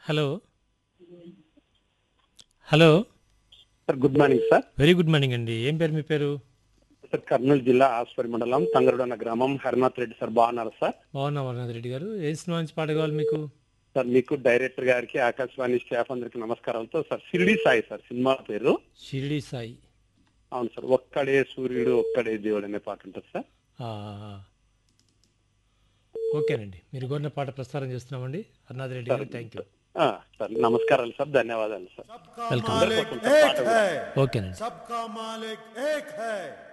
Hello hello sir good morning sir very good morning అండి ఏం పేరు మీ పేరు సార్ కర్నూలు జిల్లా ఆస్పరి మండలం తంగరుడన్న గ్రామం హరినాథ్ రెడ్డి సార్ బాగున్నారు సార్ బాగున్నా వరనాథ్ రెడ్డి గారు ఏ సినిమా నుంచి పాట కావాలి మీకు సార్ మీకు డైరెక్టర్ గారికి ఆకాశవాణి స్టాఫ్ అందరికి నమస్కారాలతో sir Shirdi Sai sir cinema పేరు షిరిడి సాయి అవును సార్ ఒక్కడే సూర్యుడు ఒక్కడే దేవుడు అనే పాట ఉంటుంది సార్ ఆ, ఆ. ఓకేనండి మీరు కోరిన పాట ప్రసారం చేస్తున్నామండి హర్నాథ్ రెడ్డి గారు థ్యాంక్ యూ ఆ, సార్ నమస్కారాలు సార్ ధన్యవాదాలు సార్ सबका Welcome. मालिक అందరి కోసం సార్ एक పాట కూడా. है ఓకేనండి सबका मालिक एक है